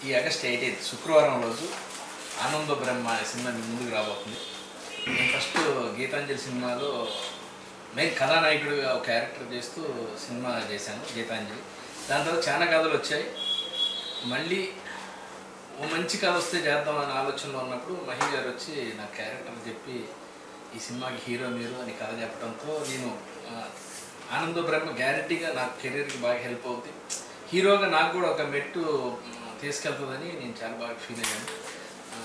ఈ August eighteenth శుక్రవారం రోజు ఆనంద బ్రహ్మ అనే సినిమా మీ ముందుకు రాబోతుంది నేను ఫస్ట్ గీతాంజలి సినిమాలో మెయిన్ కథానాయకుడిగా ఒక క్యారెక్టర్ చేస్తూ సినిమా చేశాను గీతాంజలి దాని తర్వాత చాలా కథలు వచ్చాయి మళ్ళీ ఓ మంచి కథ వస్తే చేద్దాం అనే ఆలోచనలో ఉన్నప్పుడు మహి గారు వచ్చి నా క్యారెక్టర్ చెప్పి ఈ సినిమాకి హీరో మీరు అని కథ చెప్పడంతో నేను ఆ, ఆనంద బ్రహ్మ గ్యారంటీగా నా కెరీర్కి బాగా హెల్ప్ అవుతుంది హీరోగా నాకు కూడా ఒక మెట్టు మ్, తీసుకెళ్తుందని నేను చాలా బాగా ఫీల్ అయ్యాను ఆ,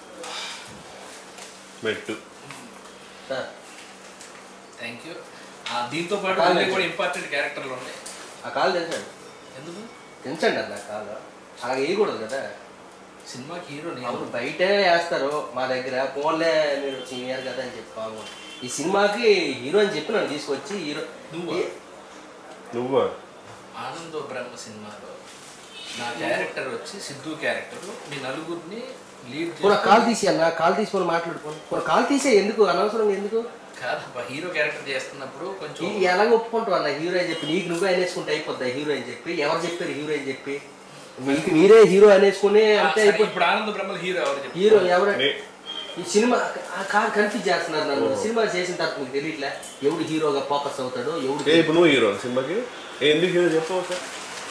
మెట్టు సార్ థ్యాంక్ యూ దీంతో పాటు కాదు. వేరే కూడా ఇంపార్టెంట్ క్యారెక్టర్లు ఉన్నాయి ఆ కాలు తెంచండి ఎందుకు తెంచండి అన్న కాలు అలా వేయకూడదు కదా సినిమాకి హీరో అవును నేను బయటే వేస్తారు మా దగ్గర ఫోన్లే మీరు సీనియర్ కదా అని చెప్పాము ఈ సినిమాకి హీరో అని చెప్పి నన్ను తీసుకొచ్చి హీరో నువ్వా? ఏ- నువ్వా ఆనందో బ్రహ్మ సినిమాలో నా క్యారెక్టర్ వచ్చి సిద్ధు క్యారెక్టర్ మీ నలుగురిని లీడ్ కూడా కాల్ తీసి అన్న కాల్ తీసుకొని మాట్లాడుకోండి కూడా కాల్ తీసే ఎందుకు అనవసరం ఎందుకు కాదబ్బా హీరో క్యారెక్టర్ చేస్తున్నప్పుడు కొంచెం ఈ ఎలాగ ఒప్పుకుంటావు అన్న హీరో అని చెప్పి నీకు నువ్వే అనేసుకుంటే అయిపోద్దా హీరో అని చెప్పి ఎవరు చెప్పారు హీరో అని చెప్పి మీకు మీరే హీరో అనేసుకుని ఆ, అంటే సరే, అయిపోతుంది ఇప్పుడు ఆనంద బ్రహ్మ హీరో ఎవరు చెప్పు హీరో ఎవరు నే- ఈ సినిమా ఆ కాదు కన్ఫ్యూజ్ చేస్తున్నారు నన్ను సినిమా చేసిన తర్వాత మీకు తెలియట్లే ఎవడు హీరోగా ఫోకస్ అవుతాడు ఎవడు ఏ ఇప్పుడు నువ్వు హీరో సినిమాకి ఏ ఎందుకు హీరో చెప్పవు సార్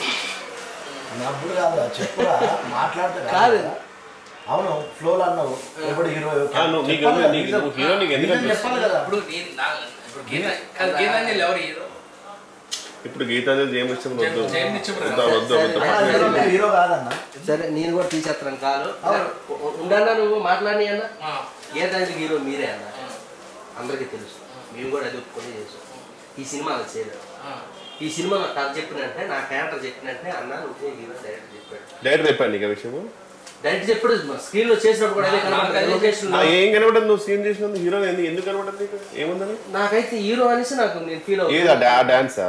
నవ్వుడు కాదు చెప్పురా మాట్లాడితే కాదు. కదా. అవును ఫ్లోలో అన్నావు ఎప్పుడు హీరో ఆ, నువ్వు- నీకు చెప్పాలి కదా, నీకు- reason. నువ్వు hero నీకు ఎందుకు reason చెప్పాలి కదా ఇప్పుడు నేను నా ఇప్పుడు గీత కాదు గీతాంజలి ఎవరు హీరో ఇప్పుడు గీతాంజలి జయం ఇష్టం వద్దు జయం ఇష్టం వద్దు వద్దు వద్దు ఆ, హీరో అంటే హీరో కాదన్న సరే నేను కూడా తీసేస్తాను కాలు అవును. ఉండన్నా నువ్వు మాట్లాడి అన్న ఆ, గీతాంజలి హీరో మీరే అన్న అందరికీ తెలుసు మేము కూడా అది ఒప్పుకొని చేసాం ఈ సినిమా అలా చేయలేదు ఆ. ఈ సినిమా నాకు కథ చెప్పినట్టే నా క్యారెక్టర్ చెప్పినట్టే అన్న నువ్వే హీరో డైరెక్ట్ చెప్పాడు డైరెక్ట్ చెప్పాను నీకు ఆ విషయము డైరెక్ట్ చెప్పాడు స్క్రీన్ లో చేసినప్పుడు కూడా అదే నాకు కనబడదు. అదే లొకేషన్ ఆ, లో ఏం కనబడదు నువ్వు సీన్ చేసినందుకు హీరో ఎందుకు ఎందుకు కనబడదు నీకు ఏముందని నాకైతే హీరో అనేసి నాకు నేను ఫీల్ ఏది అవుతాను ఆ డాన్సా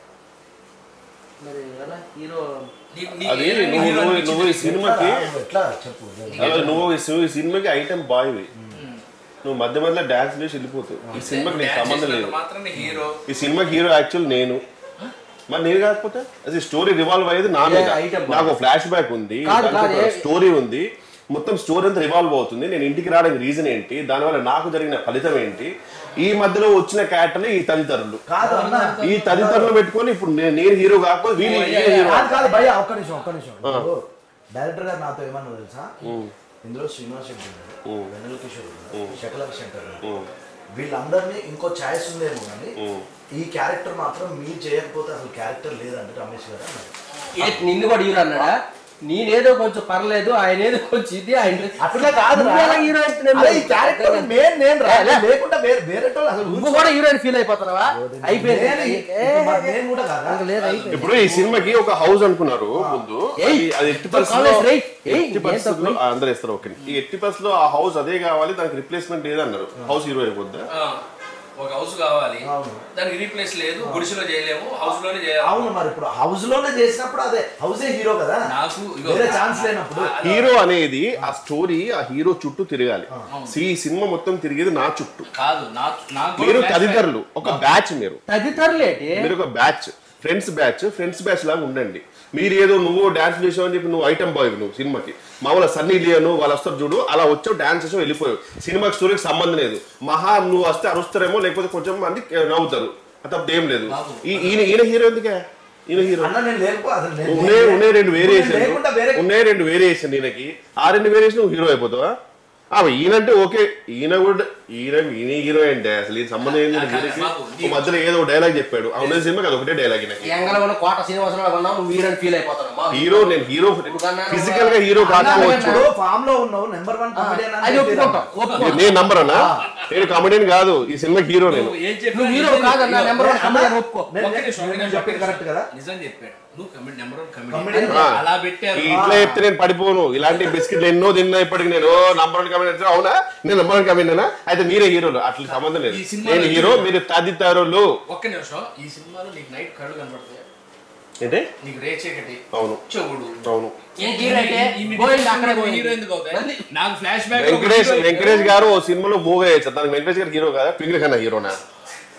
మరి ఎలా హీరో నీకు- నీకు అది ఏ రంగు నువ్వు హీరో నువ్వు అనిపించింది? నువ్వు ఈ సినిమాకి నువ్వు ఎట్లా చెప్పు అలా నువ్వు ఈ సి- ఈ సినిమాకి ఐటమ్ బాయ్వి నువ్వు మధ్య మధ్యలో డాన్స్ చేసి వెళ్ళిపోతావు ఈ సినిమాకి నీకు డాన్స్ సంబంధం చేసినంత లేదు మాత్రాన హీరో ఈ సినిమాకి హీరో యాక్చువల్ నేను మరి నేను కాకపోతే అది స్టోరీ రివాల్వ్ అయ్యేది నా మీద ఏ, item నాకు ఫ్లాష్ బ్యాక్ ఉంది కాదు, కాదు, ఏ- స్టోరీ ఉంది మొత్తం స్టోరీ అంతా రివాల్వ్ అవుతుంది నేను ఇంటికి రావడానికి రీజన్ ఏంటి దానివల్ల నాకు జరిగిన ఫలితం ఏంటి ఈ మధ్యలో వచ్చిన క్యారెక్టర్ ఈ తదితరులు కాదు అన్న ఈ తదితరులు పెట్టుకొని ఇప్పుడు నేను నేను హీరో కాకపోతే వీళ్ళు హీరో కాదు కాదు భయ్య ఒక్క నిమిషం ఒక్క నిమిషం ఇప్పుడు డైరెక్టర్ గారు నాతో ఏమన్నా తెలుసా ఇందులో శ్రీనివాస్ రెడ్డి ఉన్నాడు వెన్నెల కిషోర్ ఉన్నాడు శకల శంకర్ ఉన్నాడు వీళ్ళందరినీ ఇంకో ఛాయిస్ ఉందేమో కానీ ఈ క్యారెక్టర్ మాత్రం మీరు చేయకపోతే అసలు క్యారెక్టర్ లేదండి రమేష్ గారు అన్నారు ఏ, నిన్ను కూడా హీరో అన్నాడా నేనేదో కొంచెం పర్లేదు ఆయన ఏదో కొంచెం ఇది ఆయన అట్లా కాదు నువ్వు ఎలా హీరో అయితే నేను అరే ఈ క్యారెక్టర్ మెయిన్ నేను రా ఏ, లే. లేకుండా వేరే వేరే వాళ్ళు అసలు నువ్వు కూడా హీరోయిన్ ఫీల్ అయిపోతున్నావా అయిపోయింది నేను ఏ, ఇప్పుడు మరి నేను కూడా కాదా ఇంకా లేదు అయిపోయింది ఇప్పుడు ఈ సినిమాకి ఒక హౌస్ అనుకున్నారు ముందు ఏయ్, అది- అది ఎట్టి ఇప్పుడు పరిస్థితుల్లో కాలేజ్ రైట్. ఏయ్, ఎట్టి ఏం పరిస్థితుల్లో తప్పు? ఆ, అందరూ ఇస్తారు ఓకే ఈ ఎట్టి పరిస్థితుల్లో ఆ హౌస్ అదే కావాలి దానికి రిప్లేస్మెంట్ ఏదన్నారు హౌస్ హీరో అయిపోద్దా ఆ, ఒక హౌస్ కావాలి అవును. దానికి రీప్లేస్ లేదు గుడిసెలో చేయలేము హౌస్ లోనే చేయాలి అవును మరి ఇప్పుడు హౌస్ లోనే చేసినప్పుడు అదే హౌసే హీరో కదా నాకు ఇగో, వేరే ఛాన్స్ లేనప్పుడు ఆ, హీరో అనేది ఆ స్టోరీ ఆ హీరో చుట్టూ తిరగాలి ఈ సినిమా మొత్తం తిరిగేది నా చుట్టూ కాదు నాకు నాకు కూడా మీరు flashback. తదితరులు ఒక బ్యాచ్ మీరు తదితరులేటి మీరు ఒక batch friends batch friends batch లాగా ఉండండి మీరు ఏదో నువ్వు డాన్స్ చేసావు అని చెప్పి నువ్వు ఐటమ్ బాయ్ నువ్వు సినిమాకి మామూలు సన్నీ లియోను వాళ్ళు వస్తారు చూడు అలా వచ్చావు డాన్స్ చేసావు వెళ్ళిపోయావు సినిమాకి స్టోరీకి సంబంధం లేదు మహా నువ్వు వస్తే అరుస్తారేమో లేకపోతే కొంచెం మంది నవ్వుతారు తప్ప ఏం లేదు ఈ- ఈయన ఈయన హీరో ఎందుకే ఈయన హీరో అన్న నేను లేకపో అసలు నేను ఉన్నాయి ఉన్నాయి రెండు నేను వేరియేషన్ లేకుండా వేరే ఉన్నాయి రెండు వేరియేషన్ ఈయనకి ఆ రెండు వేరియేషన్ నువ్వు హీరో అయిపోతావా ఆ, ఈయనంటే ఓకే ఈయన కూడా ఈయన ఈయన హీరో అంటే అసలు ఈ సంబంధం ఏంది ఆ, హీరోకి బాబు, ఓ మధ్యలో ఏదో డైలాగ్ చెప్పాడు అవునే సినిమాకి అది ఒకటే డైలాగ్ ఈయనకి ఎంగళ ఉన్న కోట శ్రీనివాసరావు ఉన్నావు నువ్వు హీరోయిన్ ఫీల్ అయిపోతున్నావు మా హీరో నేను హీరో నువ్వన్నా ఫిజికల్ గా హీరో కాకపోవచ్చు ఇప్పుడు ఫామ్ లో ఉన్నావు నెంబర్ వన్ కమెడియన్ అది ఒప్పుకుంటాం ఒప్పుకుంటాం నేను నంబర్ అన్నా నేను కామెడియన్ కాదు ఈ సినిమాకి హీరో నేను నువ్వు ఏం చెప్పినా నువ్వు హీరో నిజం కాదన్నా చెప్పావు. నెంబర్ వన్ కమెడియన్ ఒప్పుకో ఒక్క నిమిషం, ఒక్క నిమిషం, చెప్పింది కరెక్ట్ కదా నిజం చెప్పాడు నువ్వు committee number one Comedian. Committee అలా పెట్టారు ఈ ఇట్లా చెప్తే నేను పడిపోను ఇలాంటి బిస్కెట్లు ఎన్నో తిన్నా ఇప్పటికి నేను నంబర్ వన్ కమెడియన్ అవునా నేను నంబర్ వన్ కమెడియనా అయితే మీరే హీరోలు అట్లా సంబంధం లేదు ఈ సినిమాలో నేను హీరో మీరు తదితరులు ఒక్క నిమిషం ఈ సినిమాలో నీకు నైట్ కళ్ళు కనపడతాయి ఏంటి నీకు రేచేకటి అవును చెవుడు అవును ఏం హీరో అయితే ఈ- ఈ పోయింది అక్కడే హీరో పోయింది ఎందుకు అవుతాయి నాకు ఫ్లాష్ బ్యాక్ వెంకటేష్ వెంకటేష్ గారు ఓ సినిమాలో మూవ్ అయ్యారు దానికి వెంకటేష్ గారు హీరో కదా పింగళి కన్నా హీరోనా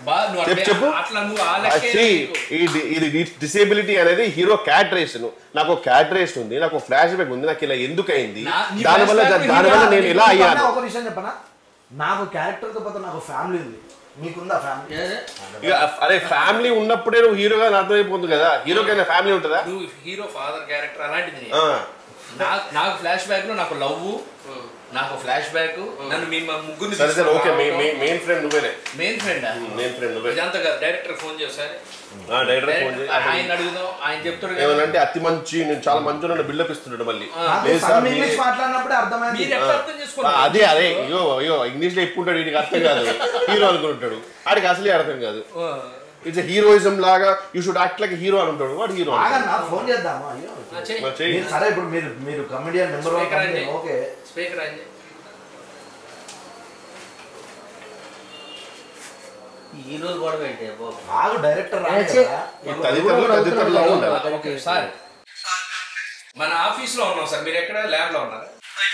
బా నువ్వు చెప్పు అట్లే- చెప్పు అట్లా నువ్వు ఆ లెక్కే See, నీకు. ఈ- ఇది డిసేబిలిటీ అనేది హీరో క్యాటరేషన్ నాకు క్యాటరేషన్ ఉంది నాకు ఫ్లాష్ బ్యాక్ ఉంది నాకు ఇలా ఎందుకు అయింది నా- నీ దానివల్ల flashback దానివల్ల నేను ఇలా చెప్పనా? అయ్యాను ఒక విషయం చెప్పనా నాకు క్యారెక్టర్ తో పాటు నాకు ఫ్యామిలీ ఉంది మీకుందా ఫ్యామిలీ ఇక అరే ఫ్యామిలీ ఉన్నప్పుడే నువ్వు హీరోగా అర్థమైపోతుంది కదా హీరోకైనా ఫ్యామిలీ ఉంటుందా నువ్వు హీరో ఫాదర్ క్యారెక్టర్ అలాంటిది ఆ. నాకు నాకు ఫ్లాష్ బ్యాక్ లో నాకు లవ్ నాకు ఫ్లాష్ బ్యాక్ నన్ను మీ ముగ్గురు సరే సరే ఓకే మెయిన్ ఫ్రెండ్ నువ్వేనే మెయిన్ ఫ్రెండ్ మెయిన్ ఫ్రెండ్ నువ్వే ఇదంతా కదా డైరెక్టర్ ఫోన్ చేశారు ఆ, డైరెక్టర్ ఫోన్ చేసి ఆయన అడుగుదాం ఆయన చెప్తాడు కదా ఏమనంటే అతి మంచి నేను చాలా మంచి నన్ను బిల్డప్ ఇస్తున్నాడు మళ్ళీ నాకు లేదు సార్ సగం మీ- ఇంగ్లీష్ మాట్లాడినప్పుడు అర్థమైంది మీరు ఎట్లా అర్థం ఆ, చేసుకోండి అదే అదే అయ్యో అయ్యో ఇంగ్లీష్ లో ఇప్పుంటాడు వీడికి అర్థం కాదు హీరో అనుకుంటాడు వాడికి అసలే అర్థం కాదు ఇట్స్ హీరోయిజం లాగా you should act like hero అని ఉంటాడు వాడు హీరో ఆగన్నా ఫోన్ చేద్దామా అయ్యో మీరు సరే ఇప్పుడు మీరు మీరు కమెడియన్ నెంబర్ వన్ Speaker అండి. కమెడియన్ ఓకే స్పీకర్ ఆయన ఈ హీరోలు గొడవ ఏంటి బాబు ఆగు డైరెక్టర్ ఏ, ఛే. తదితరులు తదితరులు ఉండాలి ఓకే సార్ మన ఆఫీస్ లో ఉన్నాం సార్ మీరు ఎక్కడ ల్యాబ్ లో ఉన్నారు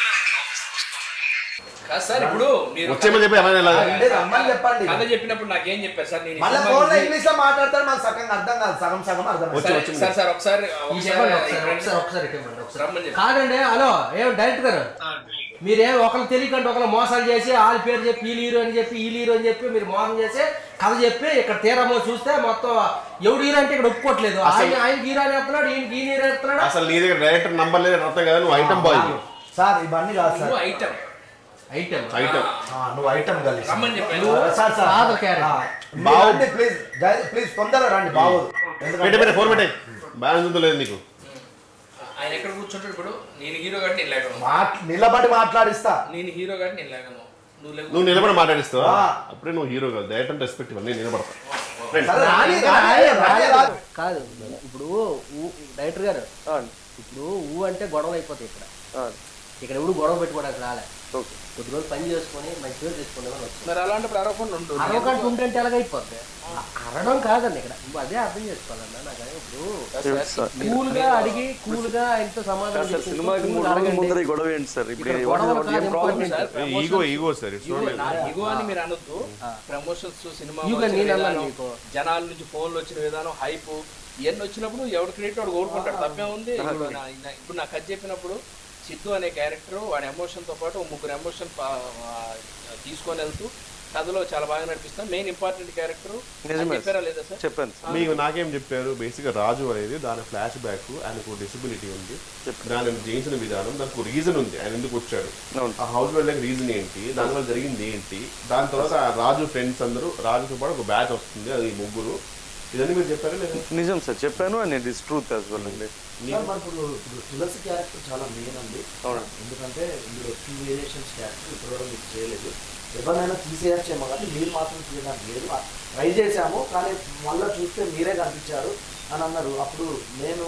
కాదు సార్ ఇప్పుడు మీరు వచ్చేమని చెప్పి ఏమైనా ఇలా అంటే రమ్మని చెప్పండి కథ చెప్పినప్పుడు నాకేం చెప్పారు సార్ నేను ఈ మళ్ళీ సినిమా ఫోన్ లో గురించి- ఇంగ్లీష్ లో మాట్లాడతారు మాకు సగం అర్థం కాదు సగం సగం అర్థం వచ్చి, సరే, వచ్చి సార్ సార్ ఒకసారి ఈ చెప్పండి ఒకసారి ఒకసారి ఒకసారి ఇటు ఇవ్వండి, ఒకసారి. రమ్మని చెప్పి కాదండి హలో ఏం డైరెక్టర్ గారు మీరేం ఒకరు తెలియకంటే ఒకరు మోసాలు చేసి వాళ్ళ పేరు చెప్పి వీళ్ళు హీరో అని చెప్పి వీళ్ళు హీరో అని చెప్పి మీరు మోసం చేసి కథ చెప్పి ఇక్కడ తీరమో చూస్తే మొత్తం ఎవడు హీరో అంటే ఇక్కడ ఒప్పుకోవట్లేదు ఆయన ఆయన హీరో అని చెప్తున్నాడు ఈయన ఈయన హీరో చెప్తున్నాడు అసలు నీ దగ్గర డైరెక్టర్ నంబర్ లేదు అర్థం కదా నువ్వు ఐటమ్ బాయ్ సార్ ఇవన్నీ కాదు సార్ నువ్వు ఐటమ్ ఐటమ్ ఐటమ్ ఆ, నువ్వు ఐటమ్ కలిసి రమ్మని చెప్పాను సార్ సార్ Father character. బాగుంది ప్లీజ్ ప్లీజ్ తొందరగా రండి బాగోదు పెట్టే ఎందుకంటే పెట్టే ఫోన్ పెట్టే బ్యాలెన్స్ ఉందో లేదు నీకు ఆయన ఎక్కడ కూర్చుంటాడు ఇప్పుడు నేను హీరో కాబట్టి నేను లేకను మాట్ నిలబడి మాట్లాడిస్తా నేను హీరో కాబట్టి నేను లేకను నువ్వు లేకు నువ్వు నిలబడి మాట్లాడిస్తావా ఆ. అప్పుడే నువ్వు హీరో కాదు డైరెక్టర్ రెస్పెక్ట్ ఇవ్వండి నేను నిలబడతా సరే, రాని, రాని, రాని, రాని. కాదు ఇప్పుడు ఊ- డైరెక్టర్ గారు ఇప్పుడు ఊ అంటే గొడవలు అయిపోతాయి ఇక్కడ ఇక్కడ ఎవడు గొడవ పెట్టుకోవడానికి రాలే కొద్ది రోజులు పని చేసుకొని మంచి పేరు తెచ్చుకుందామని వచ్చి మరి అలాంటప్పుడు అరవకుండా ఉండు అరవకంట ఉంటే ఎలాగైపోద్ది అరవడం కాదండి ఇక్కడ నువ్వు అదే అర్థం చేసుకోవాలన్నా నాకు ఇప్పుడు కూల్ గా అడిగి కూల్ గా ఆయనతో సమాధానం సార్ చెప్పుకుంటూ సినిమాకి cool మూడు గా రోజుల అడగండి. ముందర ఈ గొడవ ఏంటి సార్ ఇప్పుడు ఇక్కడ ఏ- what is- గొడవలు what is కాదు the problem, important. sir? Ego ego sir ego నా ఇగో అని మీరు అనొద్దు ప్రమోషన్స్ సినిమా ఇగో వచ్చిన నేను అన్నాను విధానం, మీకు. జనాల నుంచి ఫోన్లు వచ్చిన విధానం హైప్ ఇవన్నీ వచ్చినప్పుడు ఎవడు క్రియేట్ వాడు కోరుకుంటాడు తప్పే ఉంది ఇప్పుడు నా- నా- ఇప్పుడు నాకు కథ చెప్పినప్పుడు సిద్ధు అనే క్యారెక్టర్ వాడి ఎమోషన్ తో పాటు ఓ ముగ్గురు ఎమోషన్ తీసుకొని వెళ్తూ కథలో చాలా బాగా నడిపిస్తాం మెయిన్ ఇంపార్టెంట్ క్యారెక్టర్ నిజమే. చెప్పారా లేదా సార్ చెప్పాను సార్ మీకు నాకేం చెప్పారు బేసిక్ గా రాజు అనేది దాని ఫ్లాష్ బ్యాక్ ఆయనకు డిసబిలిటీ ఉంది దానిని జయించిన విధానం దానికి రీజన్ ఉంది ఆయన ఎందుకు వచ్చాడు అవును. ఆ హౌస్ వెళ్ళడానికి రీజన్ ఏంటి దానివల్ల జరిగింది ఏంటి దాని తర్వాత ఆ రాజు ఫ్రెండ్స్ అందరూ రాజుతో పాటు ఒక బ్యాచ్ వస్తుంది అది ముగ్గురు ఇదన్నీ మీరు చెప్పారా లేదా నిజం సార్ చెప్పాను and it is truth as well అండి సార్, మరి ఇప్పుడు ఇప్పుడు తులసి క్యారెక్టర్ చాలా మెయిన్ అండి అవునండి. ఎందుకంటే ఇందులో టూ వేరియేషన్స్ క్యారెక్టర్ ఇప్పుడు మీకు చేయలేదు ఎవరినైనా తీసేయచ్చేమో కానీ మీరు మాత్రం తీయడానికి లేదు ట్రై చేశాము కానీ మళ్ళీ చూస్తే మీరే కనిపించారు అని అన్నారు అప్పుడు నేను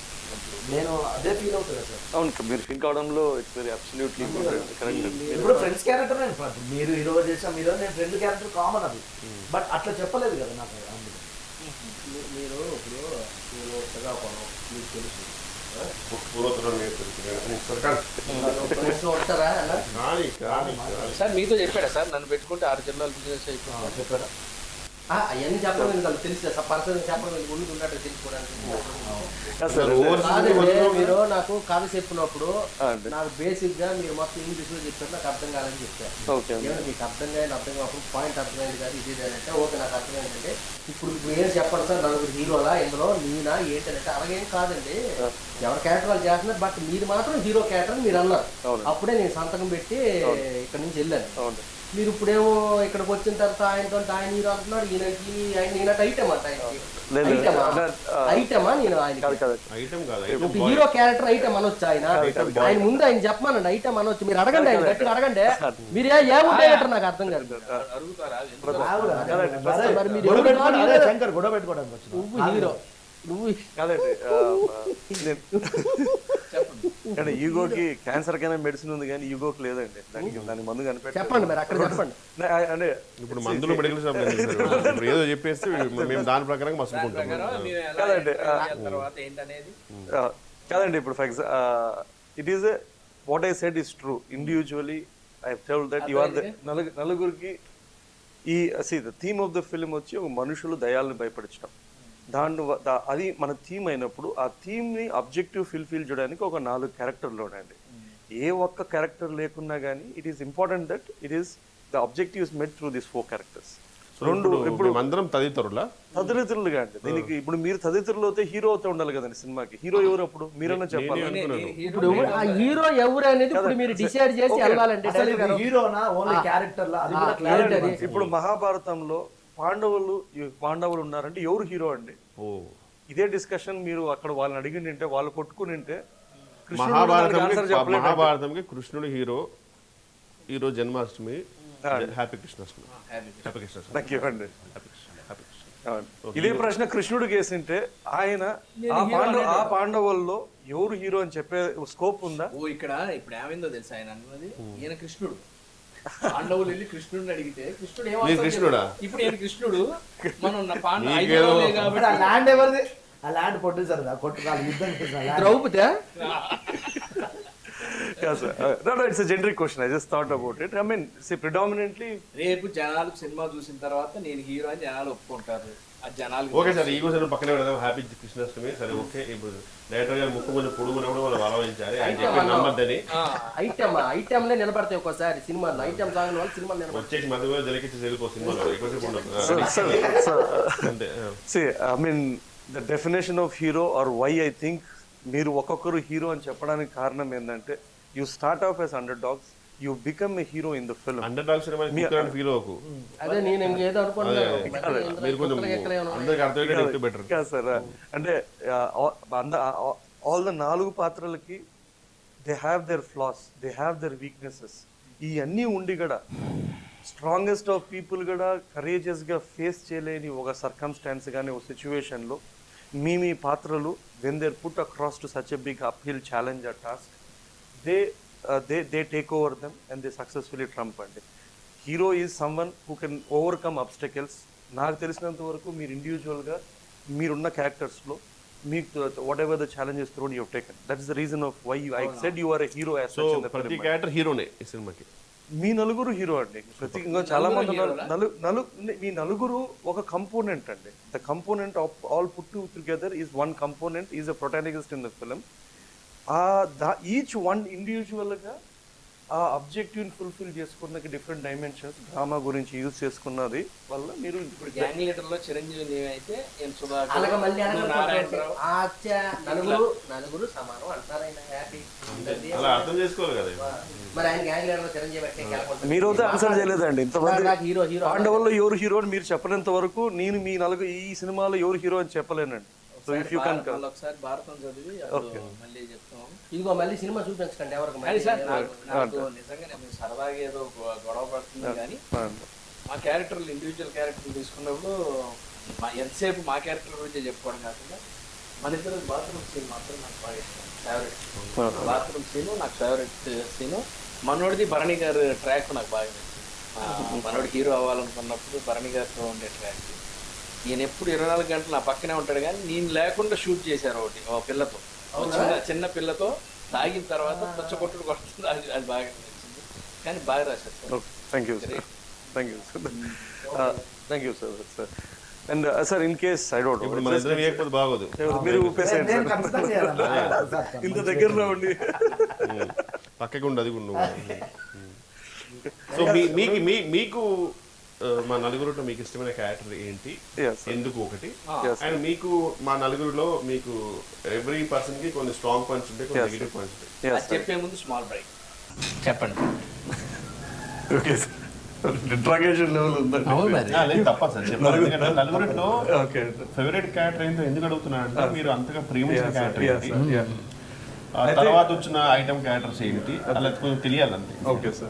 నేను అదే ఫీల్ అవుతుంది సార్ అవును సార్ మీరు ఫీల్ కావడంలో ఇట్స్ వెరీ అబ్సల్యూట్లీ కరెక్ట్ ఇప్పుడు ఫ్రెండ్స్ క్యారెక్టర్ నేను ఇప్పుడు మీరు హీరో చేసాం మీరు నేను ఫ్రెండ్ క్యారెక్టర్ కామన్ అది బట్ అట్లా చెప్పలేదు కదా నాకు అందులో మీ- మీరు ఇప్పుడు నేను శ్రీకాకుళం మీకు తెలుసు పూర్వోత్తరం నేర్చుకుంటున్నాను. సర్కార్. ఫ్రెండ్స్ ఉంటారా అలా కానీ కానీ కానీ. సార్ మీతో చెప్పాడా సార్ నన్ను పెట్టుకుంటే ఆరు జిల్లాలు బిజినెస్ అయిపోయింది చెప్పారా అవన్నీ చెప్పడం ఎందుకు వాళ్ళకి తెలుసు సార్ పర్సన్ చెప్పడం ఎందుకు ఉండి ఉన్నట్టు తెలుసుకోవడానికి సార్ ఓవర్ కాదండి, వస్తున్నావు మీరు నాకు కథ చెప్పినప్పుడు ఆ, అండి. నాకు బేసిక్ గా మీరు మొత్తం ఇంగ్లీష్ లో చెప్పారు నాకు అర్థం కాదని చెప్పారు ఓకే అండి ఏమన్నా మీకు అర్థం కాదు అర్థం కాకుండా పాయింట్ అర్థమైంది కాదు ఇది ఇది అని అంటే ఓకే నాకు అర్థమైందంటే ఇప్పుడు ఇప్పుడు ఏం చెప్పండి సార్ నలుగురు హీరోలా ఇందులో నేనా ఏంటంటే అలాగేం కాదండి ఎవరి క్యారెక్టర్ వాళ్ళు చేస్తున్నారు బట్ మీరు మాత్రం హీరో క్యారెక్టర్ మీరు అన్నారు అవును. అప్పుడే నేను సంతకం పెట్టి ఇక్కడ నుంచి వెళ్ళాను అవును మీరు ఇప్పుడేమో ఇక్కడికి వచ్చిన తర్వాత ఆయనతో ఆయన హీరో అంటున్నాడు ఈయనకి ఆయన ఈయనట ఐటమ్ అంట ఆయనకి లేదు, ఐటమా లేదు. ఆ, ఐటమా నేను కాదు ఆయన కాదు ఐటమ్ కాదు ఒక ఐటమ్ హీరో క్యారెక్టర్ ఐటమ్ అనొచ్చు ఆయన Item boy. ఆయన ముందు ఆయన చెప్పమనండి ఐటమ్ అనొచ్చు మీరు అడగండి ఆయన గట్టిగా అడగండి మీరు ఏ ఏ డైరెక్టర్ నాకు అర్థం కాదు అడుగుతారా అసలు మరి మీరు గొడవ ఎవరు పెట్టుకోవడం- కాదు, అదే హీరో. శంకర్ గొడవ పెట్టుకోవడానికి వచ్చిన నువ్వు హీరో నువ్వు కాదండి ఆ, నేను- అంటే ఈగోకి క్యాన్సర్ కైనా మెడిసిన్ ఉంది కానీ ఈగోకి లేదండి దానికి దాని మందు కనిపెట్టి చెప్పండి మరి అక్కడ చెప్పండి అంటే ఇప్పుడు మందులు మెడికల్ షాప్ ఇప్పుడు ఏదో చెప్పేస్తే మేము దాని ప్రకారం మసుకుంటాం ప్రకారం మేము ఎలా కాదండి, ఆ. చేయాలి తర్వాత ఏంటనేది ఆ, కాదండి ఇప్పుడు for example it is what I set is true individually I tell that you are the నలుగురికి ఈ see the theme of the film వచ్చి ఒక మనుషులు దయాలను భయపడించడం దాని వ- దా- అది మన థీమ్ అయినప్పుడు ఆ థీమ్ని అబ్జెక్టివ్ ఫిల్ఫిల్ చేయడానికి ఒక నాలుగు క్యారెక్టర్లు ఉండండి ఏ ఒక్క క్యారెక్టర్ లేకున్నా కానీ it is important that it is the objective is made through this four characters రెండు ఇప్పుడు అందరం తదితరులా తదితరులుగా అండి దీనికి ఇప్పుడు మీరు తదితరులు అయితే హీరో అవుతే ఉండాలి కదండి సినిమాకి హీరో ఎవరు అప్పుడు మీరన్నా చెప్పాలి ఇప్పుడు ఆ హీరో ఎవరు అనేది ఇప్పుడు మీరు డిసైడ్ చేసి వెళ్ళాలండి అసలు ఇది హీరోనా ఓన్లీ క్యారెక్టర్ లా అది కూడా క్లారిటీ ఇప్పుడు మహాభారతంలో పాండవులు ఈ పాండవులు ఉన్నారంటే ఎవరు హీరో అండి ఓ ఇదే డిస్కషన్ మీరు అక్కడ వాళ్ళని అడిగింటే వాళ్ళు కొట్టుకుని ఉంటే మహాభారతంకి మహాభారతంకి కృష్ణుడు హీరో ఈరోజు జన్మాష్టమి హ్యాపీ కృష్ణాష్టమి హ్యాపీ కృష్ణాష్టమి నాకు ఇవ్వండి హ్యాపీ కృష్ణ హ్యాపీ కృష్ణ అవును. ఇదే ప్రశ్న కృష్ణుడికి వేసింటే ఆయన ఆ పాండవ ఆ పాండవుల్లో ఎవరు హీరో అని చెప్పే స్కోప్ ఉందా ఓ ఇక్కడ ఇప్పుడు ఏమైందో తెలుసా ఆయన అన్నది ఈయన కృష్ణుడు పాండవులు వెళ్ళి కృష్ణుడిని అడిగితే కృష్ణుడు ఏమో మీరు కృష్ణుడా? ఇప్పుడు ఈయన కృష్ణుడు మనం నా పాండవ నీకేదో- ఐదుగురులే ఆ కాబట్టి ల్యాండ్ ఎవరిది ఆ ల్యాండ్ ప్రొడ్యూసర్ కొట్టుకాలి యుద్ధం చేసిన land Draupadi it's generic question I just thought about it I mean see predominantly రేపు జనాలు సినిమా చూసిన తర్వాత నేను హీరో అని జనాలు ఒప్పుకుంటారు ఆ జనాలు ఓకే సార్ ఈ క్వశ్చన్ పక్కనే పెడదాం హ్యాపీ కృష్ణాష్టమి సరే ఓకే ఇప్పుడు డైరెక్టర్ గారు ముక్కు కొంచెం పొడుగునప్పుడు మనం ఆలోచించాలి ఆయన చెప్పి నమ్మద్దని ఐటమ్ ఐటమ్ లే నిలబడతాయి ఒక్కోసారి సినిమాలో ఐటమ్ సాంగ్ వల్ల సినిమా నిలబడతాయి వచ్చేసి మధ్య జలికిచ్చి వెళ్ళిపో సినిమాలో ఎక్కువసేపు ఉండదు అంతే ఆ. See I mean the definition of hero are why I think మీరు ఒక్కొక్కరు హీరో అని చెప్పడానికి కారణం ఏంటంటే you start off as underdogs you become a hero in the film underdog సినిమా ఫీల్ అవ్వకు అదే నేను ఇంకేదో అనుకుంటున్నాను మీరు కొంచెం అందరికి అర్థమయ్యేటట్టు బెటర్ కాదు సార్ అంటే ఆల్ ద నాలుగు పాత్రలకి they have their flaws they have their weaknesses ఈ అన్నీ ఉండి కూడా స్ట్రాంగెస్ట్ ఆఫ్ పీపుల్ కూడా కరేజియస్గా ఫేస్ చేయలేని ఒక సర్కమ్స్టాన్స్ కానీ ఒక సిచ్యువేషన్లో మీ మీ పాత్రలు when they're put across to such a big uphill challenge a task they they they take over them and they successfully trump అండి hero is someone who can overcome obstacles నాకు తెలిసినంత వరకు మీరు ఇండివిజువల్గా మీరున్న క్యారెక్టర్స్లో మీకు whatever the challenges thrown you taken that is the reason of why I said you are a hero as so ప్రతి క్యారెక్టర్ హీరోనే ఈ సినిమాకి మీ నలుగురు హీరో అండి ప్రతి ఇంకా చాలా మంది ఉన్నారు నలు నలు మీ నలుగురు ఒక కంపోనెంట్ అండి the component of all put together is one component is a protagonist in the film ఆ దా ఈచ్ వన్ ఇండివిజువల్గా ఆ అబ్జెక్టివ్ని ఫుల్ఫిల్ చేసుకున్న డిఫరెంట్ డైమెన్షన్స్ డ్రామా గురించి యూజ్ చేసుకున్నది వల్ల మీరు ఇప్పుడు గ్యాంగ్ లీడర్ లో చిరంజీవి నీవు అయితే నేను అలాగే మళ్ళీ సుధాకర్ నువ్వు నారాయణరావు అచ్చా నలుగురు నలుగురు సమానం అంటారు ఆయన హ్యాపీ అలా అర్థం చేసుకోవాలి కదా మరి ఆయన గ్యాంగ్ లీడర్ చిరంజీవి పెట్టే క్యారెక్టర్ మీరు అయితే ఆన్సర్ చేయలేదండి ఇంతమంది నాకు హీరో హీరో పాండవుల్లో ఎవరు హీరో అని మీరు చెప్పలేంత వరకు నేను మీ నలుగురు ఈ సినిమాలో ఎవరు హీరో అని చెప్పలేనండి సో ఇఫ్ యూ కన్ మళ్ళీ ఒకసారి భారతం చదివి అప్పుడు మళ్ళీ చెప్తాం ఇదిగో మళ్ళీ సినిమా చూపించకండి ఎవరికి కానీ సార్ నాకు నాకు నిజంగా నేను సరదాగా ఏదో గొ- గొడవ పడుతుంది కానీ మా క్యారెక్టర్లు ఇండివిజువల్ క్యారెక్టర్లు తీసుకున్నప్పుడు మా ఎంతసేపు మా క్యారెక్టర్ గురించి చెప్పుకోవడం కాకుండా మన ఇద్దరు బాత్రూమ్ సీన్ మాత్రం నాకు బాగా ఇష్టం ఫేవరెట్ బాత్రూమ్ సీన్ నాకు ఫేవరెట్ సీన్ మనోడిది భరణి గారు ట్రాక్ నాకు బాగా నచ్చింది ఆ, మనోడు హీరో అవ్వాలనుకున్నప్పుడు భరణి గారితో ఉండే ట్రాక్ ఈయన ఎప్పుడు ఇరవై నాలుగు గంటలు నా పక్కనే ఉంటాడు కానీ నేను లేకుండా షూట్ చేశారు ఒకటి ఒక పిల్లతో ఒక చిన్న చిన్న పిల్లతో తాగిన తర్వాత పచ్చకొట్టుడు కొడుతుంది అది అది బాగా నచ్చింది కానీ బాగా రాశారు sir thank you sir thank you thank you sir sir and sir in case I don't ఇప్పుడు మన ఇద్దరం వేయకపోతే బాగోదు మీరు ఊపేసేయండి నేను సార్ ఖచ్చితంగా చేయాలన్నా. సార్, ఇంత దగ్గరలో ఉండి ఉమ్. పక్కకి ఉండి అది కూడా నువ్వు సో మీ మీకు మీ మీకు ఆ, మా నలుగురిలో మీకు ఇష్టమైన క్యారెక్టర్ ఏంటి Yes, sir. ఎందుకు ఒకటి Yes, అండ్ మీకు మా నలుగురిలో మీకు ఎవ్రీ పర్సన్ కి కొన్ని స్ట్రాంగ్ పాయింట్స్ ఉంటాయి కొన్ని Yes, నెగిటివ్ పాయింట్స్ ఉంటాయి Yes, అది చెప్పే ముందు స్మాల్ బ్రేక్ చెప్పండి ఓకే సార్ ఇంట్రాగేషన్ లెవెల్ ఉందండి అవును మరి ఆ, లేదు తప్ప సార్ చెప్పాలి. ఎందుకంటే నలుగురిలో ఓకే ఫేవరెట్ క్యారెక్టర్ ఏంటో ఎందుకు అడుగుతున్నానంటే మీరు అంతగా ప్రేమించిన క్యారెక్టర్ ఏంటి యా ఆ తర్వాత వచ్చిన ఐటమ్ క్యారెక్టర్స్ ఏంటి అలా కొంచెం తెలియాలంతే okay sir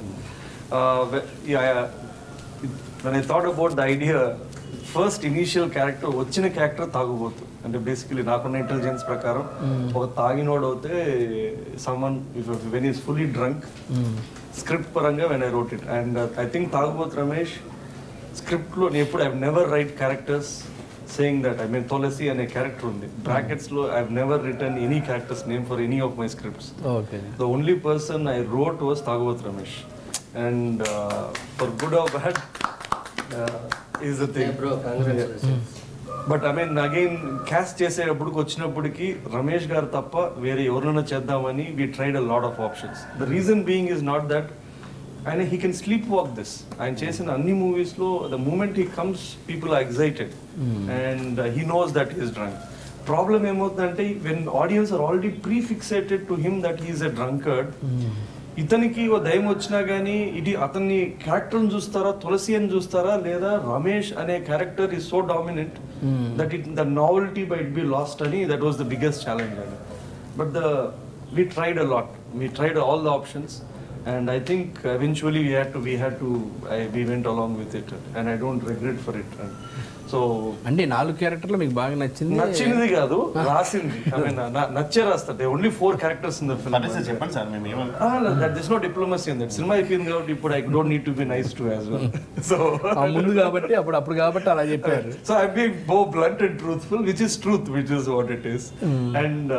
when I thought about the idea first initial character వచ్చిన క్యారెక్టర్ తాగుబోతు అంటే బేసికలీ నాకున్న ఇంటెలిజెన్స్ ప్రకారం ఒక తాగినోడు అయితే someone when is fully drunk script పరంగా when I wrote it and I think తాగుబోతు రమేష్ స్క్రిప్ట్లో నేను ఎప్పుడు I never write characters saying that I mean Tulasi అనే క్యారెక్టర్ ఉంది బ్రాకెట్స్లో I never written any characters name for any of my scripts okay The only person I wrote was Tagovat Ramesh. And uh, for good or bad, is the thing bro congratulation but I mean again cast చేసేటప్పటికి వచ్చినప్పటికి రమేష్ గారు తప్ప వేరే ఎవరినైనా చేద్దామని we tried a lot of options the reason being is not that ఆయన he can sleep walk this ఆయన చేసిన అన్ని మూవీస్ లో the moment he comes people are excited and he knows that is drunk problem ఏమవుతుందంటే when audiences are already pre fixated to him that he's a drunkard ఇతనికి ఓ దయం వచ్చినా గానీ ఇది అతన్ని క్యారెక్టర్ చూస్తారా తులసి అని చూస్తారా లేదా రమేష్ అనే character is so dominant that it the novelty by it be lost అని that was the biggest challenge అండి but the we tried a lot we tried all the options and I think eventually we had to we had to I we went along with it and I don't regret for it so అంటే ఈ నాలుగు క్యారెక్టర్లు మీకు బాగా నచ్చింది నచ్చింది కాదు రాసింది ఐ మీన్ నచ్చే రాస్తారు only four characters in the film సరే సార్ చెప్పండి సార్ మేము ఏమన్నా that this no diplomacy in that సినిమా అయిపోయింది కాబట్టి ఇప్పుడు I don't need to be nice to as well so ఆ ముందు కాబట్టి అప్పుడు అప్పుడు కాబట్టి అలా చెప్పారు సో ఐ బీయింగ్ బో blunt and truthful which is truth which is what it is and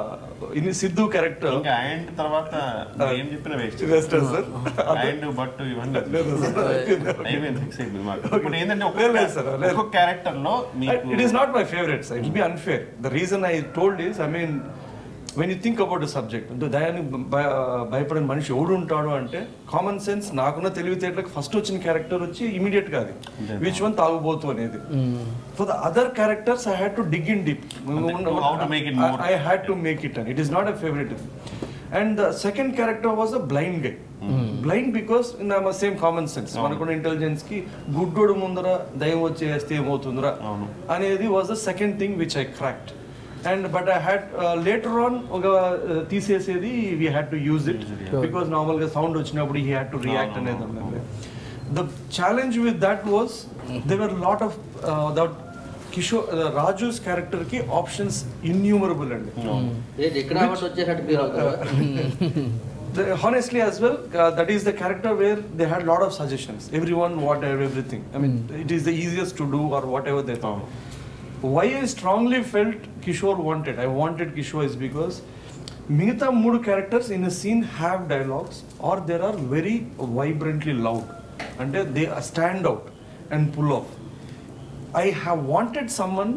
in Siddhu character ఇంకా ఆయన తర్వాత నువ్వు ఏం చెప్పిన వేస్ట్ వెస్టర్ సార్ అండ్ బట్ ఇవన్నీ అయిపోయింది ఫిక్స్ అయిపోయింది మాకు ఇప్పుడు ఏంటంటే లేదు, లేదు sir, ఒక్కొక్క లేదు. ఒక్కొక్క క్యారెక్టర్ లో మీకు it is not my favourite it will be unfair the reason I told is I mean when you think about the subject దయాన్ని భయపడిన మనిషి ఎవడు ఉంటాడు అంటే కామన్ సెన్స్ నాకున్న తెలివితేటలకు ఫస్ట్ వచ్చిన క్యారెక్టర్ వచ్చి ఇమీడియట్ గా అది విచ్ వన్ తాగుబోతు అనేది for the other characters I had to dig in deep how to make it more. I had to make it and it is not a favourite and the second character was a blind guy blind because నా same common sense మనకున్న intelligence కి గుడ్డోడు ముందర దయం వచ్చేస్తే ఏమవుతుందిరా అనేది was the second thing which I cracked and but I had later on ఒక uh, తీసేసేది we had to use it because normal గా సౌండ్ వచ్చినప్పుడు హీ హ్యాడ్ టు రియాక్ట్ అనేది ఉన్నది the challenge with that was there were lot of that Kishore Raju's character కి options innumerable అండి ఏంటి ఇక్కడ అవ్వట్టు వచ్చేటట్టు ఫీల్ అవుతారా The- honestly as well uh, that is the character where they had lot of suggestions everyone whatever everything i mean it is the easiest to do or whatever they thought why i strongly felt kishore wanted i wanted kishore is because మిగతా మూడు characters in scene have dialogues are there are very vibrantly loud అంటే they stand out and pull off I have wanted someone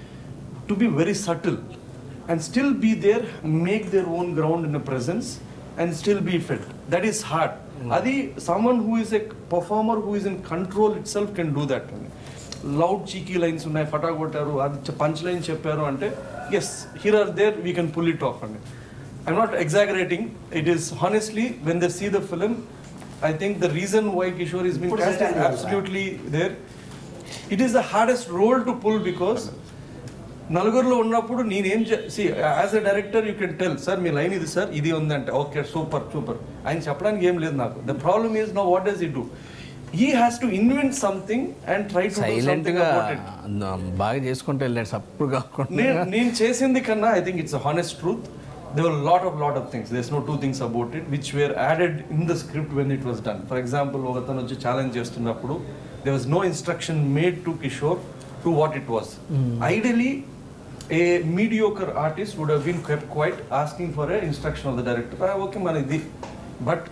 to be very subtle and still be there, make their own ground in the presence and still be felt. That is hard. Adi, someone who is a performer who is in control itself can do that. Loud cheeky lines ఉన్నాయి ఫటా కొట్టారు అది punch line చెప్పారు అంటే as here are there we can pull it off అండి I'm not exaggerating it is honestly when they see the film I think the reason why Kishore is been cast is absolutely there it is the hardest role to pull because నలుగురిలో ఉన్నప్పుడు నేనేం see as a director you can tell sir మీ line ఇది sir ఇది ఉందంటే okay super super ఆయన చెప్పడానికి ఏం లేదు నాకు the problem is no what does it do he has to invent something and try to silent గా బాగా చేసుకుంటూ వెళ్ళాడు సప్పుడు కాకుండా నేను నేను చేసింది కన్నా I think it's honest truth they were lot of lot of things these no two things about it which were added in the script when it was done for example ఒకతను వచ్చి ఛాలెంజ్ చేస్తున్నప్పుడు they was no instruction made to Kishore to what it was ideally a mediocre artist would have kept quite asking for a instruction of the director okay మన ఇది but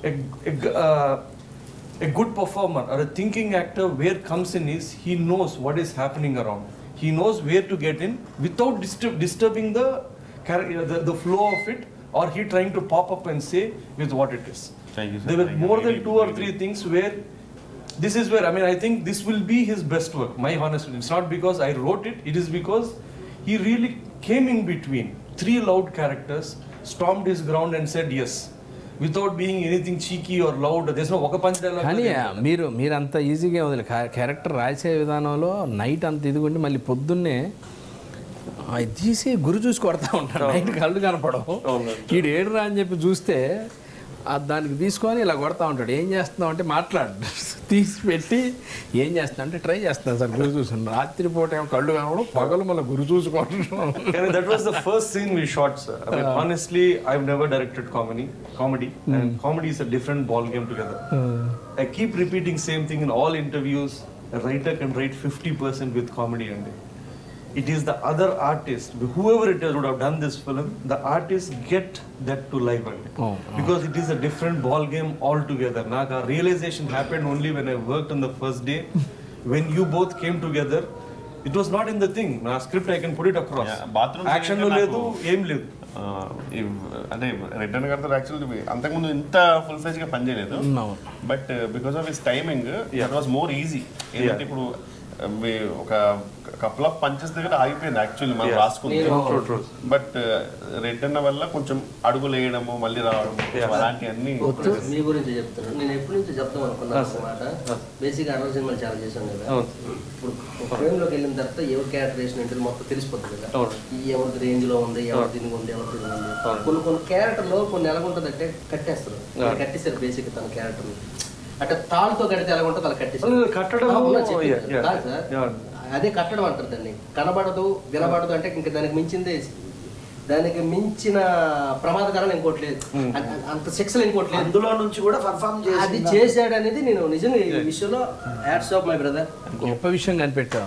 a good performer or a thinking actor where comes in is he knows what is happening around he knows where to get in without disturb, disturbing the, char- the the flow of it or he trying to pop up and say with what it is Thank you, sir. there were Thank you. more than Really, two or really. three things where this is where i mean i think this will be his best work my honest it's not because i wrote it it is because he really came in between three loud characters stormed his ground and said yes without being anything cheeky or loud there's no ఒక punch dialogue కానీ మీరు మీరు అంత ఈజీగా వదిలే character రాసే విధానంలో night అంత ఇదిగుండి మళ్ళీ పొద్దున్నే అది తీసి గురి చూసి కొడతా ఉంటాడు నైట్ కళ్ళు కనపడవు ఈడు ఏడురా అని చెప్పి చూస్తే ఆ దానికి తీసుకొని ఇలా కొడతా ఉంటాడు ఏం చేస్తున్నావు అంటే మాట్లాడు తీసి పెట్టి ఏం చేస్తున్నా అంటే ట్రై చేస్తాను సార్ గురి చూసాను రాత్రిపూట ఏమో కళ్ళు కనపడం పగలు మళ్ళీ గురి చూసుకోవడం And that was the first scene we shot, sir. I mean, honestly, I've never directed comedy, comedy, and comedy is a different ball game together. I keep repeating same thing in all interviews. A writer can write 50% with comedy and it is the other artist, whoever it is would have done this film, the artist get that to life and Oh, because it is a different ball game altogether. Now, realization happened only when I worked on the first day. when you both came together it was not in the thing నా script I can put it across Yeah, bathroom scene action అయితే లేదు నాకు- ఏం లేదు ఆ, ఇవ్- అంటే return గారితో యాక్చువల్లీ అంతకుముందు ఇంత ఫుల్ ఫ్లెజ్ గా పనిచేయలేదు but because of his timing that was more easy ఏంటంటే ఇప్పుడు ఆ, మీ- ఒక కపుల్ ఆఫ్ పంచెస్ దగ్గర ఆగిపోయింది యాక్చువల్లీ మనం రాసుకుంది బట్ రెడ్ అన్న వల్ల కొంచెం అడుగులు వేయడము మళ్ళీ రావడం అలాంటివన్నీ మీ గురించి చెప్తున్నాను నేను ఎప్పటి నుంచి చెప్తాం అనుకున్నాను అనమాట బేసిక్ అరవై సినిమాలు చాలా చేశాను కదా ఇప్పుడు ఒక ఫ్రేమ్ లోకి వెళ్ళిన తర్వాత ఎవరు క్యారెక్టర్ వేసిన ఏంటి మొత్తం తెలిసిపోతుంది కదా ఈ ఎవరి రేంజ్ లో ఉంది ఎవరి దీనికి ఉంది ఎవరి దీనికి ఉంది కొన్ని కొన్ని క్యారెక్టర్ లో కొన్ని ఎలాగుంటుంది అంటే కట్టేస్తారు వాళ్ళు కట్టేస్తారు బేసిక్ తన క్యారెక్టర్ అంటే తాళ్ళతో కడితే ఎలా ఉంటుంది అలా కట్టేస్తారు కట్టడం ఆ, ఉన్నా yeah, చెప్పింది. yeah. కాదు సార్ Yeah. అదే కట్టడం అంటారు దాన్ని కనబడదు వినబడదు అంటే ఇంకా దానికి మించిందే దానికి మించిన ప్రమాదకరం ఇంకోటి లేదు అ- అంత శిక్షలు ఇంకోటి లేదు అందులో నుంచి కూడా పర్ఫామ్ అది చేసి చేశాడు అనేది నేను నిజంగా ఈ విషయంలో యాడ్స్ ఆఫ్ మై బ్రదర్ గొప్ప విషయం కనిపెట్టావు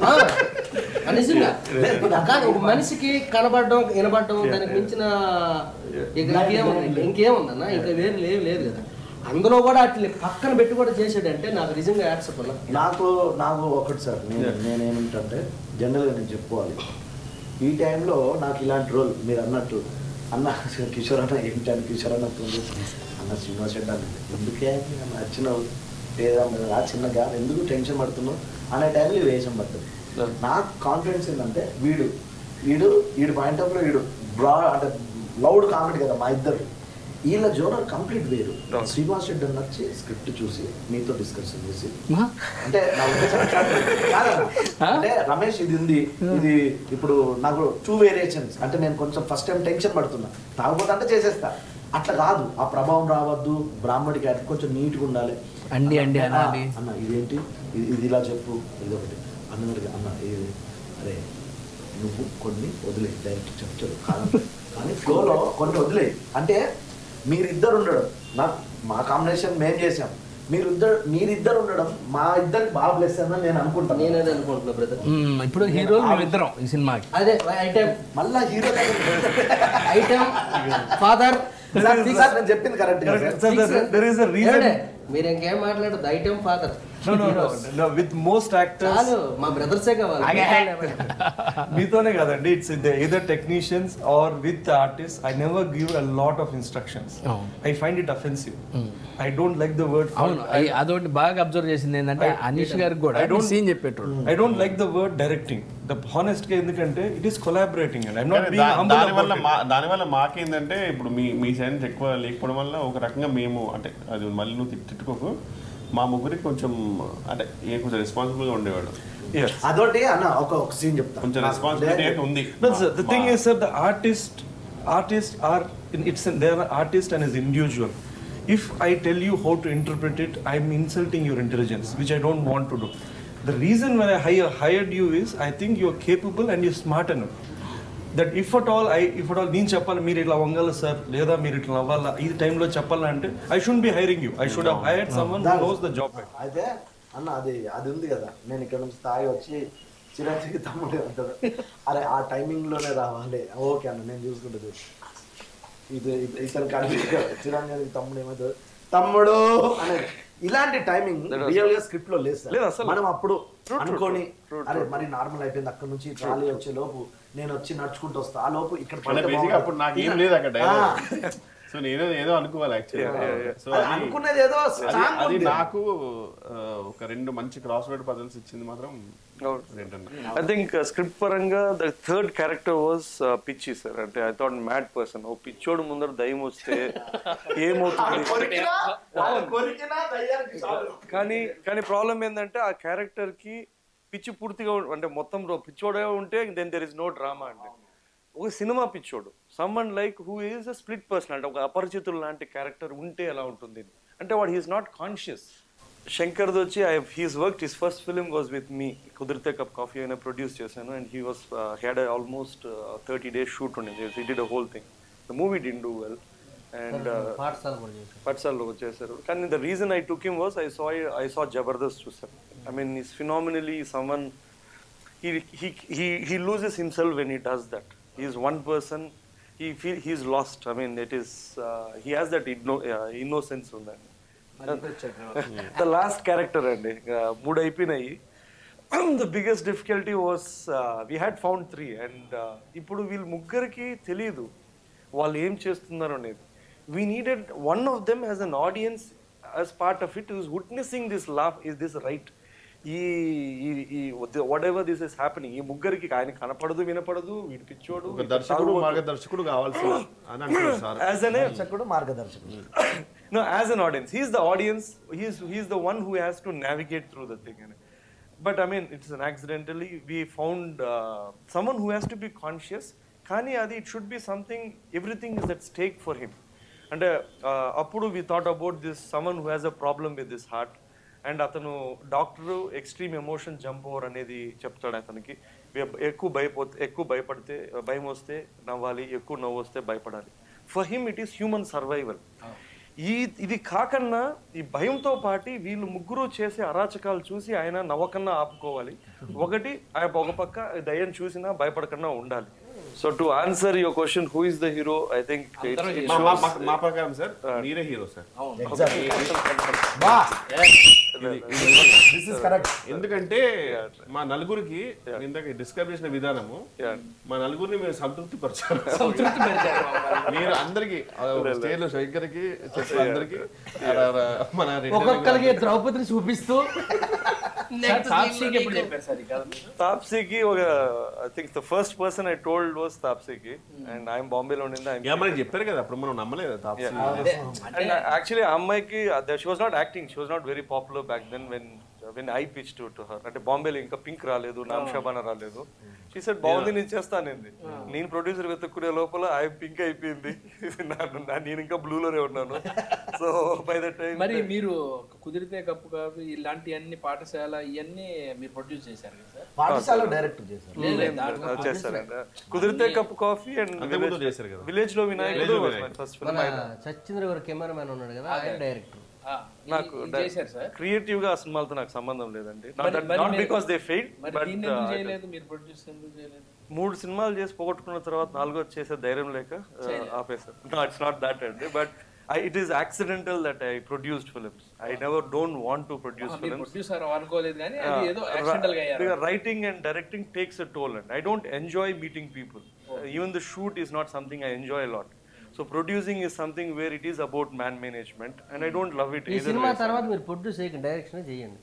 నిజంగా కానీ ఒక మనిషికి కనబడడం వినబడడం దానికి మించిన ఇక ఇంకేముంది ఇంకేముందన్న ఇంకా వేరు లేదు లేదు కదా అందులో కూడా అట్లా పక్కన పెట్టి కూడా చేసాడంటే నాకు నిజంగా యాడ్స్ అన్న నాకు నాకు ఒకటి సార్ నేను నేనేమిటంటే జనరల్గా నేను చెప్పుకోవాలి ఈ టైంలో నాకు ఇలాంటి రోల్ మీరు అన్నట్టు అన్న కిషోర్ అన్న ఏంటని కిషోర్ అన్న ఫోన్ చేసి, అన్న శ్రీనివాస్ రెడ్డి అన్న ఎందుకే అన్న వచ్చినావు లేదా మరి ఆ చిన్న గ్యాప్ ఎందుకు టెన్షన్ పడుతున్నావు అనే టైంలో ఈ వేషం పడుతుంది నాకు కాన్ఫిడెన్స్ ఏంటంటే వీడు వీడు వీడు పాయింట్ ఆఫ్ వీడు బ్రా అంటే లౌడ్ కామెడీ కదా మా ఇద్దరు వీళ్ళ జోనర్ కంప్లీట్ వేరు శ్రీనివాస్ రెడ్డి అన్న వచ్చి స్క్రిప్ట్ చూసి మీతో డిస్కషన్ చేసి అంటే నా ఉద్దేశం అట్లా కాదన్న. అంటే రమేష్ ఇది ఉంది ఇది ఇప్పుడు నాకు టూ వేరియేషన్స్ అంటే నేను కొంచెం ఫస్ట్ టైం టెన్షన్ పడుతున్నా తాగపోతే అంటే చేసేస్తా అట్లా కాదు ఆ ప్రభావం రావద్దు బ్రాహ్మడికి అట్లా కొంచెం నీట్గా ఉండాలి అండి, అండి ఆ, అనాలి. అన్న ఇదేంటి ఇది ఇది ఇలా చెప్పు ఇది ఒకటి అన్నడికి అన్న ఇది అరే నువ్వు కొన్ని వదిలే డైరెక్ట్ చెప్తారు కాదు కానీ ఫ్లోలో కొన్ని వదిలే అంటే మీరిద్దరు ఉండడం నాకు మా కాంబినేషన్ మేము చేసాం మీరిద్దరు మీరిద్దరు ఉండడం మా ఇద్దరికి బాగా ప్లస్ అని నేను అనుకుంటాను నేనేది అనుకుంటున్నా బ్రదర్ ఇప్పుడు హీరోలు మేమిద్దరం ఈ సినిమాకి అదే ఐటమ్ మళ్ళా హీరో ఐటమ్ ఫాదర్ నేను చెప్పింది correct Sir, there- there is a reason. మీరు ఇంకేం మాట్లాడదు item father No, no, no. no with most actors, చాలు మా బ్రదర్సే కావాలి మీతోనే కదండి it's either technicians are with artist I never give a lot of instructions I find it offensive I don't like the word అవును అయి- అదొకటి బాగా observe చేసింది ఏంటంటే అనీష్ గారికి కూడా I don't- సీన్ చెప్పేటోడు I don't like the word directing the honest గా ఎందుకంటే it is collaborating and I not కానీ దా- దానివల్ల మా దానివల్ల మాకేందంటే ఇప్పుడు మీ మీ సైన్స్ ఎక్కువ లేకపోవడం వల్ల ఒక రకంగా మేము అంటే అది మళ్ళీ నువ్వు తిట్టు- తిట్టుకోకు మా ముగ్గురికి కొంచెం అంటే ఏ కొంచెం రెస్పాన్సిబుల్ గా ఉండేవాడు అదొకటి అన్న ఒక ఒక సీన్ చెప్తా కొంచెం రెస్పాన్సిబిలిటీ అయితే ఉంది No, sir, the మా- thing is, sir, the artist, artists are, in- it's an, they're an artist and is individual. If I tell you how to interpret it, I'm insulting your intelligence, which I don't want to do. The reason why I hire, hired you is, I think you're capable and you're smart enough. That if at all I if at all నేను చెప్పాలి మీరు ఇట్లా వంగాలి sir లేదా మీరు ఇట్లా అవ్వాలా ఈ టైంలో చెప్పాలంటే I should be hiring you I should hire someone knows the job అయితే అన్న అది అది ఉంది కదా నేను ఇక్కడ నుంచి స్థాయి వచ్చి చిరంజీవి తమ్ముడు అంటాడు అరే ఆ టైమింగ్ లోనే రావాలి ఓకే అన్న నేను చూసుకుంటుంది ఇది ఇది- ఇతను కలిపి చిరంజీవి తమ్ముడు ఏమవుతుంది తమ్ముడు అనేది ఇలాంటి టైమింగ్ రియల్ గా స్క్రిప్ట్ లో లేదు లేదు సార్ అసలు. మనం అప్పుడు అనుకొని అరే మరి నార్మల్ అయిపోయింది అక్కడ నుంచి ట్రాలీ వచ్చే లోపు నేను వచ్చి నడుచుకుంటూ వస్తా ఆ లోపు ఇక్కడ మన పడితే బేసిక్ అప్పుడు నాకు ఏం లేదు అక్కడ డైలాగ్ సో నేను ఏదో అనుకోవాలి యాక్చువల్లీ సో అది అది అనుకునేది ఏదో అది- strong అది ఉంది. నాకు ఆ, ఒక రెండు మంచి క్రాస్ వర్డ్ పజల్స్ ఇచ్చింది మాత్రం ఏంటన్నా ఐ థింక్ స్క్రిప్ట్ పరంగా ద థర్డ్ క్యారెక్టర్ వాజ్ పిచ్చి సార్ అంటే ఐ థాట్ మ్యాడ్ పర్సన్ ఓ పిచ్చోడు ముందర దయ్యం వస్తే ఏమవుతుంది కొరికినా వాళ్ళు కొరికినా దయ్యానికి చాలు. కానీ కానీ ప్రాబ్లం ఏంటంటే ఆ క్యారెక్టర్ కి పిచ్చి పూర్తిగా ఉం- అంటే మొత్తం రో- పిచ్చోడే ఉంటే then there is no drama అంటే ఒక సినిమా పిచ్చోడు someone like who is a split person అంటే ఒక అపరిచితులు లాంటి క్యారెక్టర్ ఉంటే ఎలా ఉంటుంది అంటే వాడు హీఈస్ నాట్ కాన్షియస్ శంకర్ది వచ్చి I his work his first film was with me కుదిరితే కప్ కాఫీ అయినా ప్రొడ్యూస్ చేశాను and he was had almost thirty days shoot ఉండింది he did a whole thing the movie did do well and Pathashala కూడా చేశాను పట్సాల్లో వచ్చేసారు కానీ the reason I took him was I saw I saw Jabardasth చూసాను I mean is phenomenally సమ్మన్ he he he he loses himself when he does that. He is one person. He feel he is lost. I mean, it is uh, he has that inno, uh, innocence on that. The last character అండి ఇంకా మూడు అయిపోయినాయి the biggest difficulty was we had found three and ఇప్పుడు వీళ్ళు ముగ్గురికి తెలియదు వాళ్ళు ఏం చేస్తున్నారు అనేది we needed one of them as an audience as part of it is witnessing this laugh is this right ఈ ఈ whatever this is happening ఈ ముగ్గురికి ఆయన కనపడదు వినపడదు వీడి పిచ్చోడు ఒక దర్శకుడు మార్గదర్శకుడు కావాల్సి అని అంటున్నారు సార్ యాజ్ అన్ దర్శకుడు మార్గదర్శకుడు no, as an audience, he's the audience. He's he's the one who has to navigate through the thing. and- But I mean, it's an accidentally we found uh, someone who has to be conscious. Kani Adi, it should be something. Everything is at stake for him. And uh, uh, అప్పుడు we thought about this someone who has a problem with his heart. And అతను doctor extreme emotion jump over అనేది చెప్తాడు అతనికి ఎ- ఎక్కువ భయపోతే ఎక్కువ భయపడితే భయం వస్తే నవ్వాలి ఎక్కువ నవ్వు వస్తే భయపడాలి for him it is human survival ఈ ఇది కాకన్నా ఈ భయంతో పాటి వీళ్ళు ముగ్గురు చేసే అరాచకాలు చూసి ఆయన నవ్వకన్నా ఆపుకోవాలి ఒకటి ఆయన ఒక పక్క దయ్యం చూసినా భయపడకన్నా ఉండాలి so to answer your question who is the hero I think మా- మా- మా- మా ప్రకారం సార్ మీరే హీరో సార్ బా దిస్ ఇస్ కరెక్ట్ ఎందుకంటే మా నలుగురికి ఇందాక డిస్కస్ చేసిన విధానము మా నలుగురిని మీరు సంతృప్తి పరచారు సంతృప్తి పెరిచారు మమ్మల్ని. మీరు అందరికి స్టేజ్ లో శంకర్కి చెప్పిన అందరికి ఆడ- ఆడ మన returning ఒక్కొక్కరికి ద్రౌపదిని చూపిస్తూ సార్, తాప్సీకి ఎప్పుడు చెప్పారు సార్ ఈ కథ మీరు? తాప్సీకి ఒక I think the first person I told was తాప్సీకి అండ్ ఆయన బాంబేలో ఉండింది ఆయన యా, మనకి చెప్పారు కదా అప్పుడు మనం నమ్మలేదు తాప్సీ అండ్ యాక్చువల్లీ ఆ అమ్మాయికి she was not acting she was not very popular back then when when I pitch to to her అంటే బాంబేలో ఇంకా పింక్ రాలేదు నామ్ షబానా రాలేదు షీ సెడ్ బాగుంది నేను చేస్తానంది నేను ప్రొడ్యూసర్ వెతుక్కునే లోపల ఐ పింక్ అయిపోయింది నాకు- నా- నేను ఇంకా బ్లూలోనే ఉన్నాను సో బై ద టైం మరి మీరు కుదిరితే కప్పు కాపు ఇలాంటి అన్ని పాఠశాల ఇవన్నీ మీరు ప్రొడ్యూస్ చేశారు కదా సార్ పాఠశాల డైరెక్టర్ చేశారు లేదు, లేదు, దాంట్లో చేస్తారంట కుదిరితే కప్పు కాఫీ అండ్ అంతకుముందు చేశారు కదా విలేజ్ లో వినాయకుడు ఫస్ట్ ఫిల్మ్ మన సత్యేంద్ర గారు కెమెరామెన్ ఉన్నాడు కదా ఆయన డైరెక్టర్ ఆ, ఇది- నాకు ఇది చేశారు సార్ క్రియేటివ్ గా ఆ సినిమాలతో నాకు సంబంధం లేదండి మరి- మరి నాట్ మీరు- బికాస్ దే ఫెయిల్ మరి బట్ దీన్ని ఎందుకు చేయలేదు మీరు ప్రొడ్యూస్ ఎందుకు చేయలేదు మూడు సినిమాలు చేసి పోగొట్టుకున్న తర్వాత నాలుగో చేసే ధైర్యం లేక ఆపేసారు నో ఇట్స్ నాట్ దాట్ అండి but it is accidental that I produced films I never don't want to produce మీరు ఫిల్మ్స్ ప్రొడ్యూసర్ అనుకోలేదు కానీ అది ఏదో యాక్సిడెంటల్ గా అయ్యారు writing and directing takes a toll and I don't enjoy meeting people even the shoot is not something I enjoy lot so producing is something where it is about man management and I don't love it ఈ సినిమా తర్వాత మీరు produce చేయకండి direction చేయండి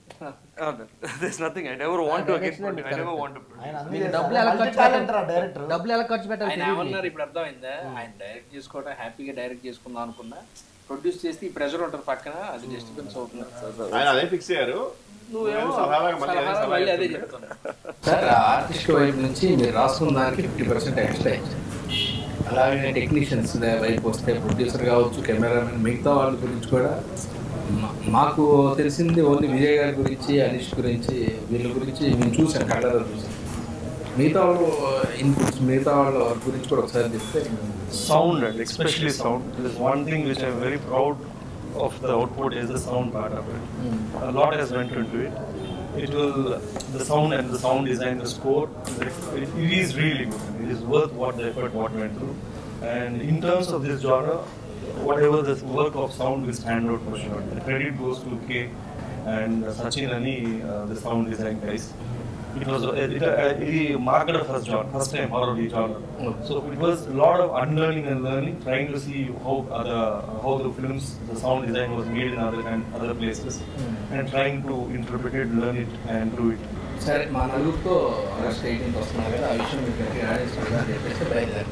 this nothing I never want to again I never want to ఆయన అన్ని మీకు చేశారు. డబ్బులు ఎలా ఖర్చు Multi-talented ఆ డైరెక్టర్ డబ్బులు ఎలా ఖర్చు పెట్టాలి ఆయన ఏమన్నారు ఇప్పుడు అర్థమైందా ఆయన డైరెక్ట్ చేసుకోవడం హ్యాపీగా డైరెక్ట్ చేసుకుందాం అనుకున్నా ప్రొడ్యూస్ చేస్తే ఈ ప్రెషర్ ఉంటుంది పక్కన అది డిస్టర్బెన్స్ అవుతుంది ఆయన అదే ఫిక్స్ అయ్యారు నువ్వేమో సలహాగా మళ్ళీ అదే సలహాలు సలహా మళ్ళీ అదే చెప్తున్నా సార్ ఆర్టిస్ట్ వైపు నుంచి మీరు రాసుకున్న దానికి ఫిఫ్టీ పర్సెంట్ ఎక్స్ట్రా ఇచ్చారు అలాగే టెక్నీషియన్స్ వైపు వస్తే ప్రొడ్యూసర్ కావచ్చు కెమెరామెన్ మిగతా వాళ్ళ గురించి కూడా మా- మాకు తెలిసింది ఓన్లీ విజయ్ గారి గురించి అనీష్ గురించి వీళ్ళ గురించి మేము చూసాం కళ్ళలో చూసాం మిగతా వాళ్ళు ఇన్పుట్స్ మిగతా వాళ్ళ గురించి కూడా ఒకసారి చెప్తే sound and especially sound. There's one thing which I'm very proud of the output is the sound part of it. A lot has went into it. It will the sound and the sound design, the score. It, it is really good. It is worth what the effort what went through. And in terms of this genre, whatever the work of sound will stand out for sure. The credit goes to K and Sachin Ani, uh, the sound design guys. It was it, it, uh, it marked the first genre, first time horror genre. So it was a lot of unlearning and learning, trying to see how other how the films, the sound design was made in other and other places, and trying to interpret it, learn it, and do it. సరే మా నలుగురితో August eighteenth వస్తున్నారు కదా ఆ విషయం మీకు గట్టిగా ఆడేస్తుంది అని చెప్పేసి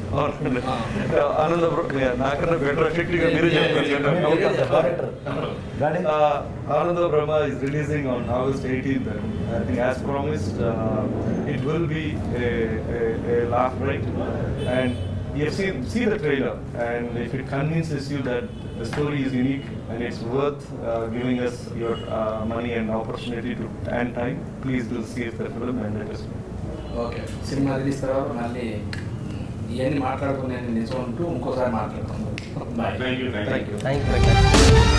బయలుదేరి ఆనంద నాకన్నా బెటర్ ఎఫెక్టివ్ గా మీరే చెప్తారు Got it? Uh, Ananda Brahma is releasing on August 18th. and I think, as promised, uh, it will be a, a, a laugh, right? And you have seen see the trailer, and if it convinces you that the story is unique and it's worth uh, giving us your uh, money and opportunity to and time, please do see the film and let us know. Okay సినిమా release తర్వాత మళ్ళీ ఇవన్నీ మాట్లాడుకునే నిజం అంటూ ఇంకోసారి మాట్లాడుకుందాం bye thank you thank you thank you